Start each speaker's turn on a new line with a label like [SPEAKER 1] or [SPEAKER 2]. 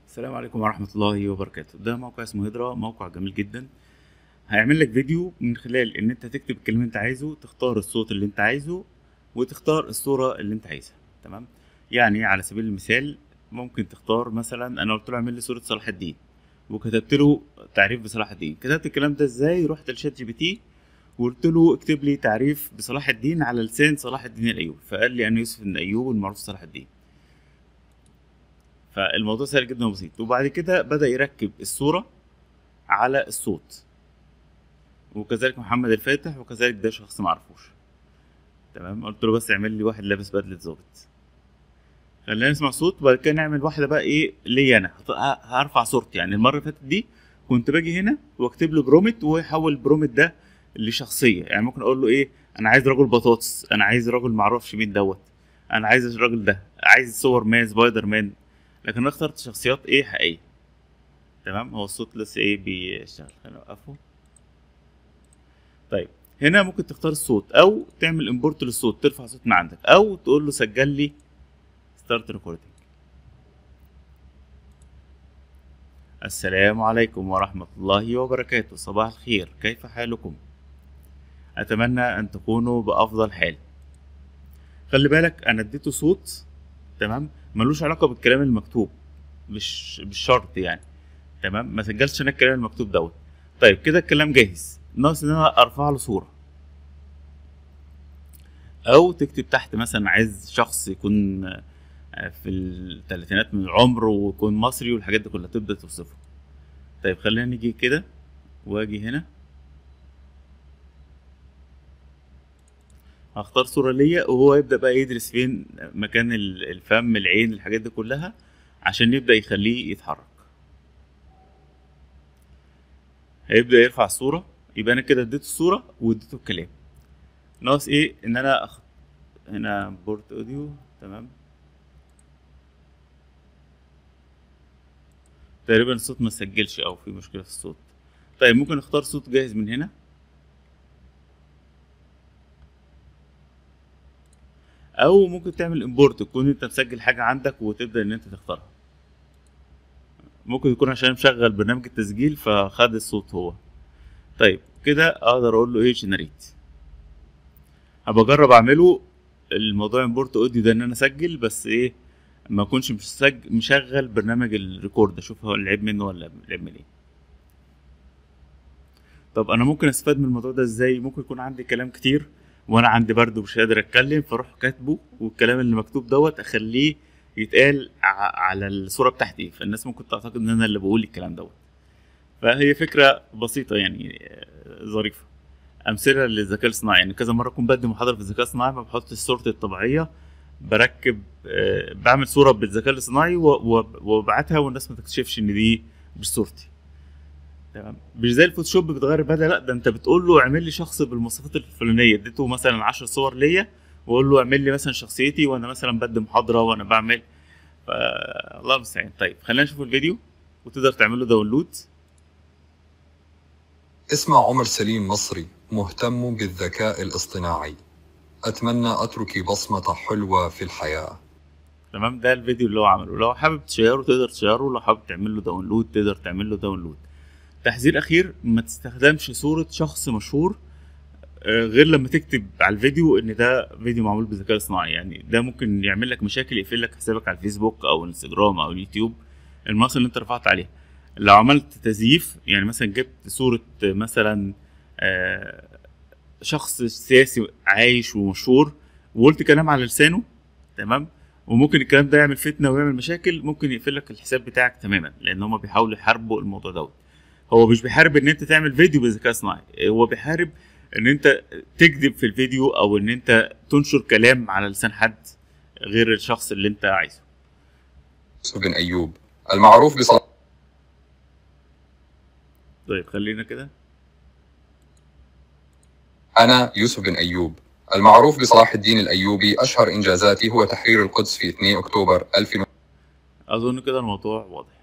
[SPEAKER 1] السلام عليكم ورحمة الله وبركاته ده موقع اسمه هيدرا موقع جميل جدا هيعمل لك فيديو من خلال ان انت تكتب الكلمة اللي انت عايزه تختار الصوت اللي انت عايزه وتختار الصورة اللي انت عايزها تمام يعني على سبيل المثال ممكن تختار مثلا انا قلت له اعمل لي صورة صلاح الدين وكتبت له تعريف بصلاح الدين كتبت الكلام ده ازاي رحت لشات جي بي تي وقلت له اكتب لي تعريف بصلاح الدين على لسان صلاح الدين الايوبي فقال لي انا يوسف بن ايوب المعروف صلاح الدين فالموضوع سهل جدا وبسيط وبعد كده بدأ يركب الصورة على الصوت وكذلك محمد الفاتح وكذلك ده شخص معرفوش تمام قلت له بس اعمل لي واحد لابس بدلة ظابط خلينا نسمع صوت وبعد كده نعمل واحدة بقى ايه ليا انا هط- هرفع صورتي يعني المرة اللي فاتت دي كنت باجي هنا واكتب له برومت ويحول البرومت ده لشخصية يعني ممكن اقول له ايه انا عايز رجل بطاطس انا عايز رجل معرفش مين دوت انا عايز الراجل ده عايز سوبر مان سبايدر مان لكن انا اخترت شخصيات ايه حقيقيه تمام هو الصوت لسه ايه بيشتغل خلينا نوقفه طيب هنا ممكن تختار الصوت او تعمل امبورت للصوت ترفع صوت من عندك او تقول له سجل لي ستارت ريكوردينج السلام عليكم ورحمة الله وبركاته صباح الخير كيف حالكم أتمنى أن تكونوا بأفضل حال خلي بالك أنا اديته صوت تمام ملوش علاقه بالكلام المكتوب مش مش شرط يعني تمام ما سجلش انا الكلام المكتوب دوت طيب كده الكلام جاهز ناقص ان انا ارفع له صوره او تكتب تحت مثلا عايز شخص يكون آه، في الثلاثينات من العمر ويكون مصري والحاجات دي كلها تبدا توصفه طيب خلينا نيجي كده واجي هنا هختار صورة ليا وهو يبدأ بقى يدرس فين مكان ال- الفم العين الحاجات دي كلها عشان يبدأ يخليه يتحرك هيبدأ يرفع الصورة يبقى أنا كده اديته الصورة واديته الكلام ناقص ايه ان انا أخ... هنا بورت اوديو تمام تقريبا الصوت ما سجلش او في مشكلة في الصوت طيب ممكن اختار صوت جاهز من هنا او ممكن تعمل امبورت تكون انت مسجل حاجه عندك وتبدا ان انت تختارها ممكن يكون عشان مشغل برنامج التسجيل فخد الصوت هو طيب كده اقدر اقول له ايه جنريت هبقى اجرب اعمله الموضوع امبورت اوديو ده ان انا اسجل بس ايه ما اكونش مسج... مشغل برنامج الريكورد اشوف هو العيب منه ولا العيب من ايه طب انا ممكن استفاد من الموضوع ده ازاي ممكن يكون عندي كلام كتير وانا عندي برضه مش قادر اتكلم فاروح كاتبه والكلام اللي مكتوب دوت اخليه يتقال ع- على الصوره بتاعتي فالناس ممكن تعتقد ان انا اللي بقول الكلام دوت فهي فكره بسيطه يعني آه، ظريفه امثله للذكاء الصناعي يعني كذا مره اكون بدي محاضره في الذكاء الصناعي ما بحطش صورتي الطبيعيه بركب آه، بعمل صوره بالذكاء الصناعي و- و- وببعتها والناس ما تكتشفش ان دي مش صورتي تمام مش زي الفوتوشوب بتغير البدله لا ده انت بتقول له اعمل لي شخص بالمواصفات الفلانيه اديته مثلا 10 صور ليا واقول له اعمل لي مثلا شخصيتي وانا مثلا بدي محاضره وانا بعمل ف الله المستعان طيب خلينا نشوف الفيديو وتقدر تعمل له داونلود
[SPEAKER 2] اسمع عمر سليم مصري مهتم بالذكاء الاصطناعي أتمنى أترك بصمة حلوة في الحياة
[SPEAKER 1] تمام ده الفيديو اللي هو عمله لو حابب تشيره تقدر تشيره لو حابب تعمل له داونلود تقدر تعمل له داونلود تحذير اخير ما تستخدمش صورة شخص مشهور آه، غير لما تكتب على الفيديو ان ده فيديو معمول بالذكاء الصناعي يعني ده ممكن يعمل لك مشاكل يقفل لك حسابك على الفيسبوك او الانستجرام او اليوتيوب المنصه اللي انت رفعت عليها لو عملت تزييف يعني مثلا جبت صورة آه، مثلا آه، شخص سياسي عايش ومشهور وقلت كلام على لسانه تمام وممكن الكلام ده يعمل فتنه ويعمل مشاكل ممكن يقفل لك الحساب بتاعك تماما لان هم بيحاولوا يحاربوا الموضوع دوت هو مش بيحارب ان انت تعمل فيديو بالذكاء الصناعي هو بيحارب ان انت تكذب في الفيديو او ان انت تنشر كلام على لسان حد غير الشخص اللي انت عايزه
[SPEAKER 2] يوسف بن أيوب المعروف بصلاح
[SPEAKER 1] طيب خلينا كده
[SPEAKER 2] أنا يوسف بن أيوب المعروف بصلاح الدين الأيوبي أشهر إنجازاتي هو تحرير القدس في 2 أكتوبر 2000
[SPEAKER 1] اظن كده الموضوع واضح